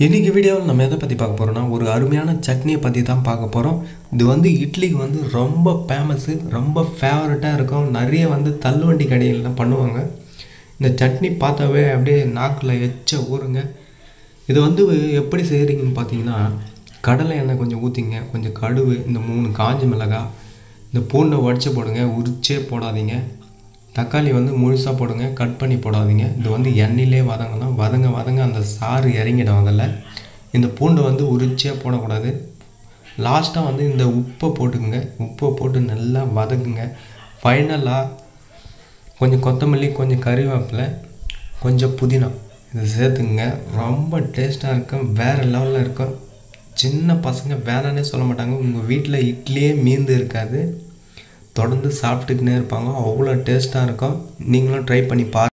இன்றைக்கி வீடியோவில் நம்ம எதை பற்றி பார்க்க போகிறோம்னா ஒரு அருமையான சட்னியை பற்றி தான் பார்க்க போகிறோம் இது வந்து இட்லிக்கு வந்து ரொம்ப ஃபேமஸ்ஸு ரொம்ப ஃபேவரட்டாக இருக்கும் நிறைய வந்து தள்ளுவண்டி கடைகள்லாம் பண்ணுவாங்க இந்த சட்னி பார்த்தாவே அப்படியே நாக்கில் எச்ச ஊறுங்க இது வந்து எப்படி செய்கிறீங்கன்னு பார்த்தீங்கன்னா கடலை எண்ணெய் கொஞ்சம் ஊற்றிங்க கொஞ்சம் கடுகு இந்த மூணு காஞ்ச மிளகாய் இந்த பூண்டை உடச்சி போடுங்க உரிச்சே போடாதீங்க தக்காளி வந்து முழுசாக போடுங்க கட் பண்ணி போடாதீங்க இது வந்து எண்ணெயிலே வதங்கணும் வதங்க வதங்க அந்த சாறு இறங்கிடும் அதில் இந்த பூண்டை வந்து உரிச்சே போடக்கூடாது லாஸ்ட்டாக வந்து இந்த உப்பை போட்டுக்குங்க உப்பை போட்டு நல்லா வதக்குங்க ஃபைனலாக கொஞ்சம் கொத்தமல்லி கொஞ்சம் கறிவேப்பிலை கொஞ்சம் புதினா இது சேர்த்துக்குங்க ரொம்ப டேஸ்ட்டாக இருக்கும் வேறு லெவலில் இருக்கும் சின்ன பசங்க வேணான்னே சொல்ல மாட்டாங்க உங்கள் வீட்டில் இட்லியே மீந்து இருக்காது தொடர்ந்து சாப்பிட்டுக்கினே இருப்பாங்க அவ்வளோ டேஸ்ட்டாக இருக்கும் நீங்களும் ட்ரை பண்ணி பாருங்கள்